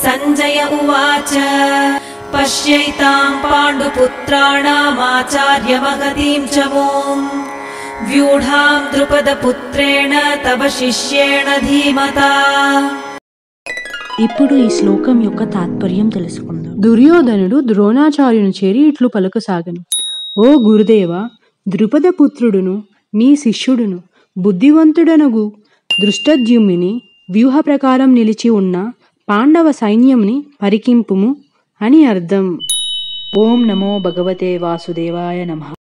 सञ्जय उवाच पश्यैताम् पाण्डुपुत्राणामाचार्यमगतीम् च मोम् व्यूढाम् द्रुपदपुत्रेण तव शिष्येण धीमता ఇప్పుడు ఈ శ్లోకం యొక్క తాత్పర్యం తెలుసుకుందాం దుర్యోధనుడు ద్రోణాచార్యుని చేరి ఇట్లు పలుకసాగను ఓ గురుదేవ ద్రుపద పుత్రుడును నీ శిష్యుడును బుద్ధివంతుడనగు దృష్టద్యుమ్ని వ్యూహ ప్రకారం నిలిచి ఉన్న పాండవ సైన్యంని పరికింపుము అని అర్థం ఓం నమో భగవతే వాసుదేవాయ నమః